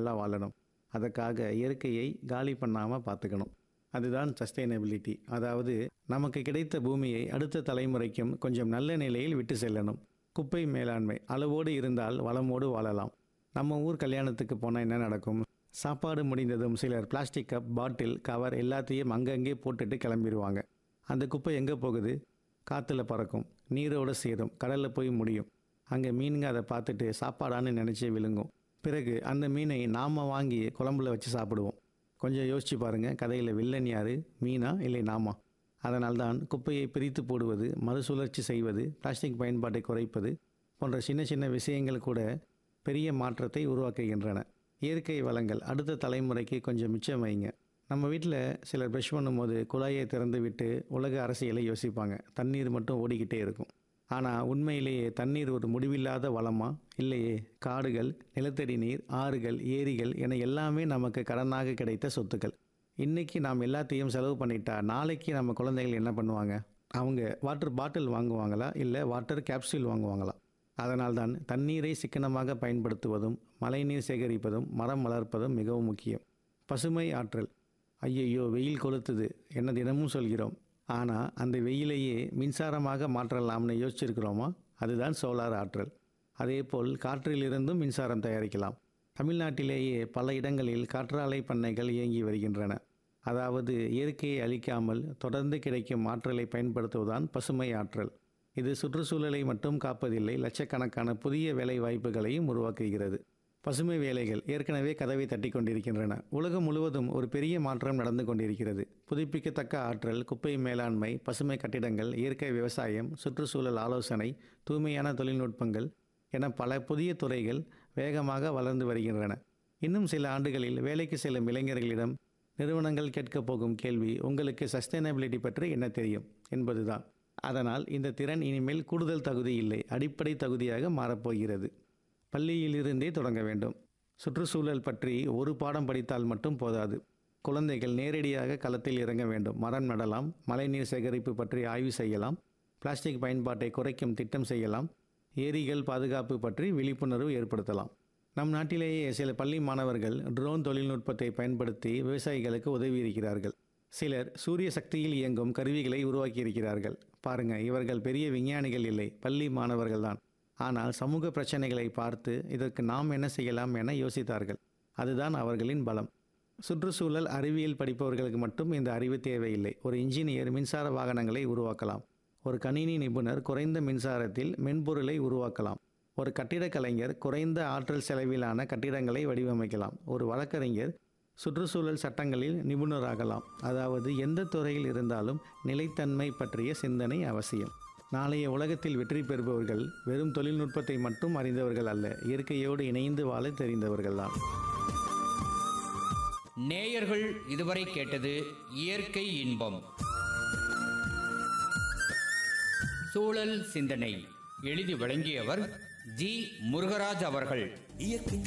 நல்லா வாழணும் அதுக்காக இயற்கையை காலி பண்ணாமல் பார்த்துக்கணும் அதுதான் சஸ்டைனபிலிட்டி அதாவது நமக்கு கிடைத்த பூமியை அடுத்த தலைமுறைக்கும் கொஞ்சம் நல்ல நிலையில் விட்டு செல்லணும் குப்பை மேலாண்மை அளவோடு இருந்தால் வளமோடு வாழலாம் நம்ம ஊர் கல்யாணத்துக்கு போனால் என்ன நடக்கும் சாப்பாடு முடிந்ததும் சிலர் பிளாஸ்டிக் கப் பாட்டில் கவர் எல்லாத்தையும் அங்கங்கே போட்டுட்டு கிளம்பிடுவாங்க அந்த குப்பை எங்கே போகுது காற்றுல பறக்கும் நீரோடு சேரும் கடலில் போய் முடியும் அங்கே மீனுங்க அதை பார்த்துட்டு சாப்பாடான்னு நினச்சி விழுங்கும் பிறகு அந்த மீனை நாம் வாங்கி குழம்புல வச்சு சாப்பிடுவோம் கொஞ்சம் யோசிச்சு பாருங்கள் கதையில் வில்லன் யாரு மீனா இல்லை நாமா அதனால்தான் குப்பையை பிரித்து போடுவது மறுசுழற்சி செய்வது பிளாஸ்டிக் பயன்பாட்டை குறைப்பது போன்ற சின்ன சின்ன விஷயங்கள் கூட பெரிய மாற்றத்தை உருவாக்குகின்றன இயற்கை வளங்கள் அடுத்த தலைமுறைக்கு கொஞ்சம் மிச்சம் வைங்க நம்ம வீட்டில் சிலர் ப்ரஷ் பண்ணும்போது குழாயை திறந்து விட்டு உலக அரசியலை யோசிப்பாங்க தண்ணீர் மட்டும் ஓடிக்கிட்டே இருக்கும் ஆனால் உண்மையிலேயே தண்ணீர் ஒரு முடிவில்லாத வளமா இல்லையே காடுகள் நிலத்தடி நீர் ஆறுகள் ஏரிகள் என எல்லாமே நமக்கு கடனாக கிடைத்த சொத்துக்கள் இன்னைக்கு நாம் எல்லாத்தையும் செலவு பண்ணிட்டா நாளைக்கு நம்ம குழந்தைகள் என்ன பண்ணுவாங்க அவங்க வாட்டர் பாட்டில் வாங்குவாங்களா இல்லை வாட்டர் கேப்சூல் வாங்குவாங்களா அதனால்தான் தண்ணீரை சிக்கனமாக பயன்படுத்துவதும் மழைநீர் சேகரிப்பதும் மரம் வளர்ப்பதும் மிகவும் முக்கியம் பசுமை ஆற்றல் ஐயையோ வெயில் கொளுத்துது என்ன தினமும் சொல்கிறோம் ஆனால் அந்த வெயிலையே மின்சாரமாக மாற்றலாம்னு யோசிச்சிருக்கிறோமா அதுதான் சோலார் ஆற்றல் அதேபோல் காற்றிலிருந்தும் மின்சாரம் தயாரிக்கலாம் தமிழ்நாட்டிலேயே பல இடங்களில் காற்றாலை பண்ணைகள் இயங்கி வருகின்றன அதாவது இயற்கையை அழிக்காமல் தொடர்ந்து கிடைக்கும் ஆற்றலை பயன்படுத்துவதுதான் பசுமை ஆற்றல் இது சுற்றுச்சூழலை மட்டும் காப்பதில்லை லட்சக்கணக்கான புதிய வேலை வாய்ப்புகளையும் உருவாக்குகிறது பசுமை வேலைகள் ஏற்கனவே கதவை தட்டி கொண்டிருக்கின்றன உலகம் முழுவதும் ஒரு பெரிய மாற்றம் நடந்து கொண்டிருக்கிறது புதுப்பிக்கத்தக்க ஆற்றல் குப்பை மேலாண்மை பசுமை கட்டிடங்கள் இயற்கை விவசாயம் சுற்றுச்சூழல் ஆலோசனை தூய்மையான தொழில்நுட்பங்கள் என பல புதிய துறைகள் வேகமாக வளர்ந்து வருகின்றன இன்னும் சில ஆண்டுகளில் வேலைக்கு செல்லும் இளைஞர்களிடம் நிறுவனங்கள் கேட்கப் போகும் கேள்வி உங்களுக்கு சஸ்டைனபிலிட்டி பற்றி என்ன தெரியும் என்பதுதான் அதனால் இந்த திறன் இனிமேல் கூடுதல் தகுதி இல்லை அடிப்படை தகுதியாக மாறப்போகிறது பள்ளியிலிருந்தே தொடங்க வேண்டும் சுற்றுச்சூழல் பற்றி ஒரு பாடம் படித்தால் மட்டும் போதாது குழந்தைகள் நேரடியாக களத்தில் இறங்க வேண்டும் மரம் நடலாம் மழைநீர் சேகரிப்பு பற்றி ஆய்வு செய்யலாம் பிளாஸ்டிக் பயன்பாட்டை குறைக்கும் திட்டம் செய்யலாம் ஏரிகள் பாதுகாப்பு பற்றி விழிப்புணர்வு ஏற்படுத்தலாம் நம் நாட்டிலேயே சில பள்ளி மாணவர்கள் ட்ரோன் தொழில்நுட்பத்தை பயன்படுத்தி விவசாயிகளுக்கு உதவி இருக்கிறார்கள் சிலர் சூரிய சக்தியில் இயங்கும் கருவிகளை உருவாக்கியிருக்கிறார்கள் பாருங்க இவர்கள் பெரிய விஞ்ஞானிகள் இல்லை பள்ளி மாணவர்கள்தான் ஆனால் சமூக பிரச்சனைகளை பார்த்து இதற்கு நாம் என்ன செய்யலாம் என யோசித்தார்கள் அதுதான் அவர்களின் பலம் சுற்றுச்சூழல் அறிவியல் படிப்பவர்களுக்கு மட்டும் இந்த அறிவு தேவையில்லை ஒரு இன்ஜினியர் மின்சார வாகனங்களை உருவாக்கலாம் ஒரு கணினி நிபுணர் குறைந்த மின்சாரத்தில் மென்பொருளை உருவாக்கலாம் ஒரு கட்டிடக் கலைஞர் குறைந்த ஆற்றல் செலவிலான கட்டிடங்களை வடிவமைக்கலாம் ஒரு வழக்கறிஞர் சுற்றுச்சூழல் சட்டங்களில் நிபுணராகலாம் அதாவது எந்த துறையில் இருந்தாலும் நிலைத்தன்மை பற்றிய சிந்தனை அவசியம் நாளைய உலகத்தில் வெற்றி பெறுபவர்கள் வெறும் தொழில்நுட்பத்தை மட்டும் அறிந்தவர்கள் அல்ல இயற்கையோடு இணைந்து வாழ தெரிந்தவர்கள்தான் நேயர்கள் இதுவரை கேட்டது இயற்கை இன்பம் சூழல் சிந்தனை எழுதி வழங்கியவர் ஜி முருகராஜ் அவர்கள் இயற்கை